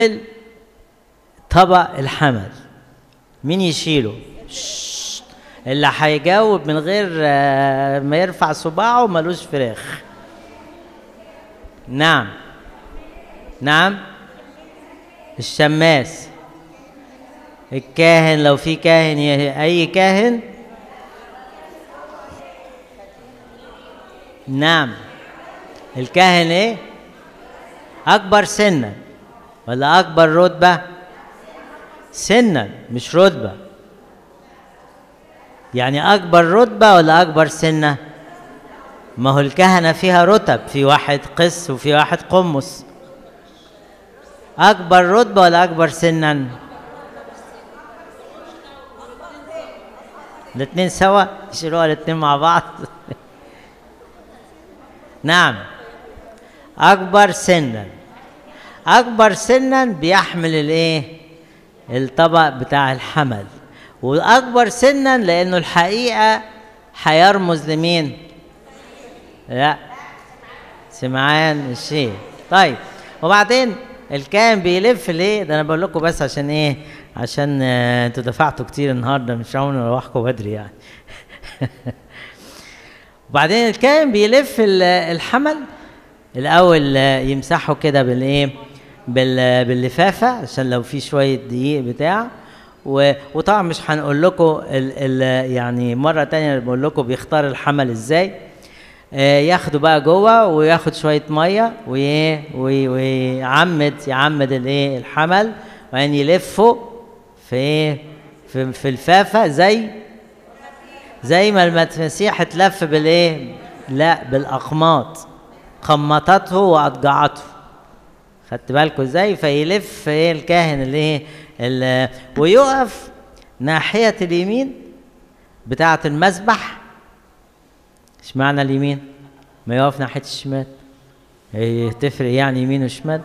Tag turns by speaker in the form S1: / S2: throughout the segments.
S1: طبق الحمل مين يشيله ششت. اللي هيجاوب من غير آه، ما يرفع صباعه ملوش فراخ نعم نعم الشماس الكاهن لو في كاهن ي- اي كاهن نعم الكاهن ايه اكبر سنا ولا اكبر رتبه سنا مش رتبه يعني اكبر رتبه ولا اكبر سنه ما هو الكهنه فيها رتب في واحد قس وفي واحد قمص اكبر رتبه ولا اكبر سنا الاثنين سوا يشيلوها الاثنين مع بعض نعم اكبر سنا اكبر سنا بيحمل الايه الطبق بتاع الحمل واكبر سنا لانه الحقيقه هيرمز لمين لا سمعان الشيء طيب وبعدين الكاهن بيلف ليه ده انا بقول لكم بس عشان ايه عشان آه، انتوا دفعتوا كتير النهارده مش عاوزين نروحكم بدري يعني وبعدين الكاهن بيلف ال- الحمل الاول آه، يمسحه كده بالايه بال- باللفافه عشان لو في شويه دقيق بتاع و- وطبعا مش هنقول لكم ال ال يعني مره تانية بقول لكم بيختار الحمل ازاي آه، ياخده بقى جوه وياخد شويه ميه وايه وي- ويعمد يعمد الايه الحمل وبعدين يلفه في ايه في, في الفافه زي زي ما المسيح اتلف بالايه لا بالاقماط قمطته واضجعته خدت بالكم ازاي فيلف ايه الكاهن الايه ال- ويقف ناحيه اليمين بتاعه المذبح اشمعنى اليمين ما يقف ناحيه الشمال هي تفرق يعني يمين وشمال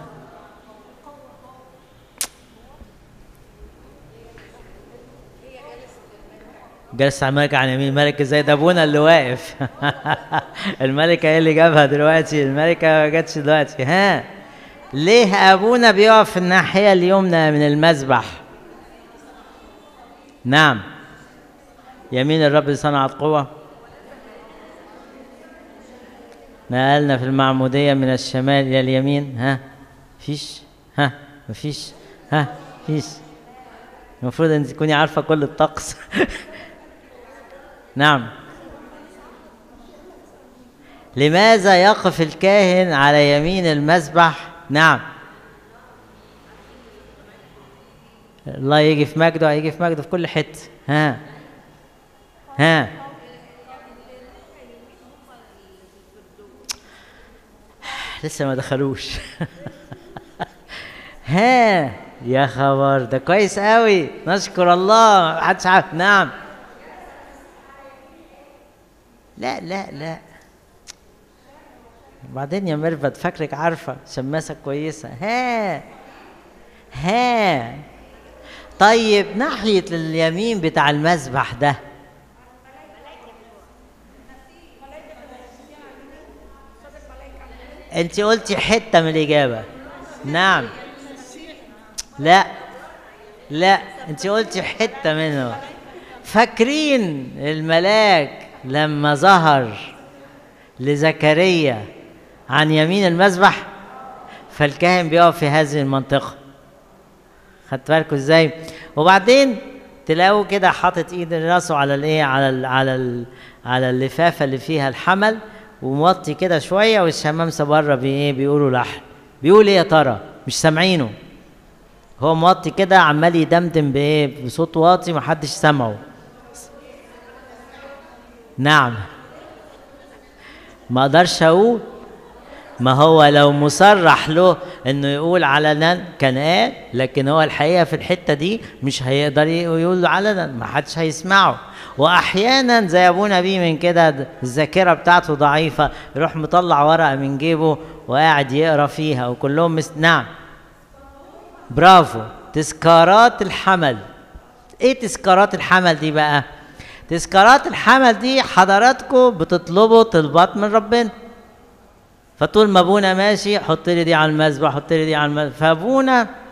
S1: جالس على الملك عن يمين الملك ازاي ده ابونا اللي واقف الملكه ايه اللي جابها دلوقتي الملكه ما جاتش دلوقتي ها ليه ابونا بيقف في الناحيه اليمنى من المذبح نعم يمين الرب صنعت قوه نقلنا في المعموديه من الشمال الى اليمين ها فيش ها مفيش ها فيش المفروض ان تكوني عارفه كل الطقس نعم لماذا يقف الكاهن على يمين المذبح نعم الله يجي في مجده هيجي في مجده في كل حته ها ها لسه ما دخلوش ها يا خبر ده كويس قوي نشكر الله محدش عارف نعم لا لا لا وبعدين يا ميرفت فاكرك عارفه شماسه كويسه ها ها طيب ناحيه اليمين بتاع المذبح ده انت قلتي حته من الاجابه نعم لا لا انت قلتي حته منه فاكرين الملاك لما ظهر لزكريا عن يمين المذبح فالكاهن بيقف في هذه المنطقه خدت بالكم ازاي وبعدين تلاقوا كده حاطط ايد راسه على الايه على ال على ال على اللفافه اللي فيها الحمل وموطي كده شويه والشمامسه بره بايه بيقولوا لحن بيقول ايه يا ترى مش سامعينه هو موطي كده عمال يدمدم بايه بصوت واطي محدش سامعه نعم ما اقدرش اقول ما هو لو مصرح له انه يقول علنا كان قال لكن هو الحقيقه في الحته دي مش هيقدر يقول علنا ما حدش هيسمعه واحيانا زي ابونا بيه من كده الذاكره بتاعته ضعيفه يروح مطلع ورقه من جيبه وقاعد يقرا فيها وكلهم مس... نعم برافو تذكارات الحمل ايه تذكارات الحمل دي بقى تذكارات الحمل دي حضراتكم بتطلبوا طلبات من ربنا فطول ما ابونا ماشي حط لي دي على المذبح حط لي دي على المذبح فابونا